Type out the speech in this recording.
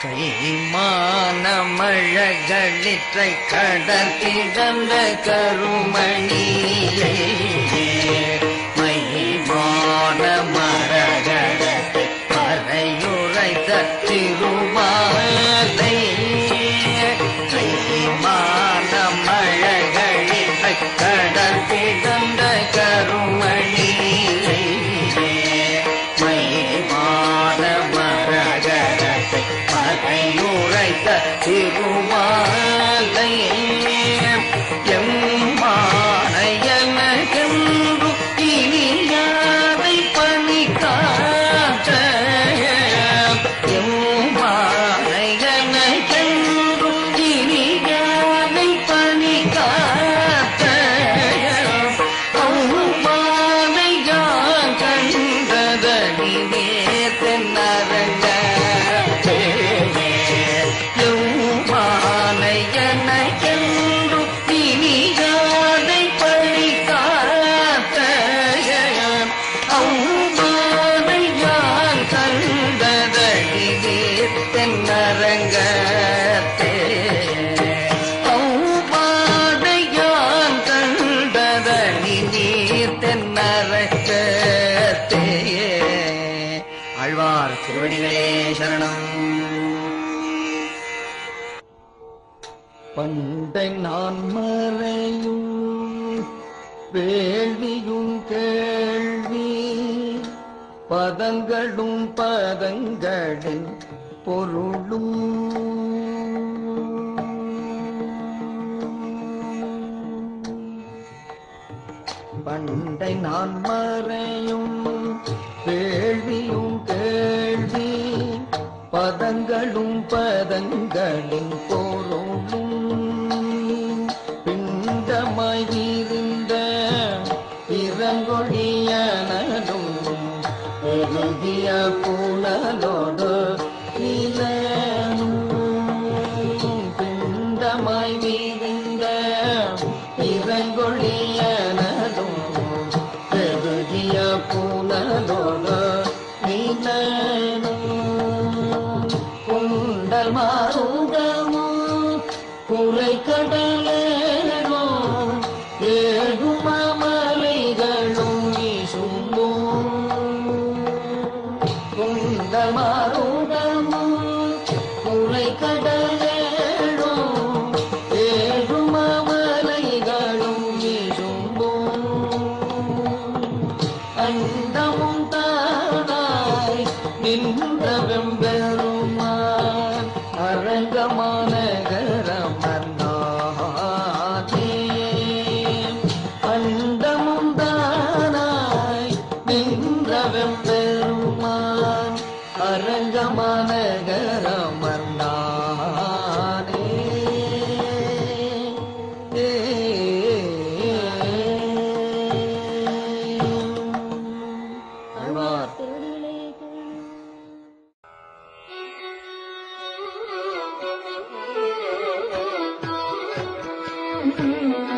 கைமானமழகளிற்றை கடத்திடந்த கருமணியே மைமான மரகடத்தை மறையுரைத்த திருமாலை கைமான மழகளிற்றை கடத்திடந்த கருமணியே மைமான மரகரத்தை மறையுரைத்த திருமாலை எம்மானையனகென்று இனியாதை பணி காற்ற எம்மானையனகென்று இனியாதை பணி காற்ற அம்மானையான் கண்டதனிலே தென்னரங்க எம்மானையனகென்று இனியாதை பணி காத்த அம்மானையான் கண்டதனிலே தென்னரங்கத்தே அவ்வாடையான் கண்டதனி நீர் தென்னரக்கத்தே ஆழ்வார் திருவடிகளே சரணம் பண்டை நான் மறையும் வேள்வியும் கேள்வி பதங்களும் பதங்களின் பொருளும் பண்டை நான் மறையும் வேள்வியும் கேள்வி பதங்களும் பதங்களின் பொருளும் பிண்டமாய் இருந்த இறங்கொழியனும் எழுதிய புனலோடு இளனும் பிண்டமாய் வீழ்ந்த இறங்கொழியனும் எழுதிய புனலோடு இளனும் குண்டல் மாறுதமும் குலை கடலும் ஏழும் அமலைகளும் வீசும்போம் குண்டல் மாறுதமும் குலை கடலும் ஏழும் அமலைகளும் வீசும்போம் அண்டமும் தானாய் நின்ற வெம்பெருமான் அரங்கமான கரமன்னாதே அண்டமும் தானாய் நின்ற வெம்பெருமான் அரங்கமான கரமன்னானே ஆழ்வார் திருவடிகளே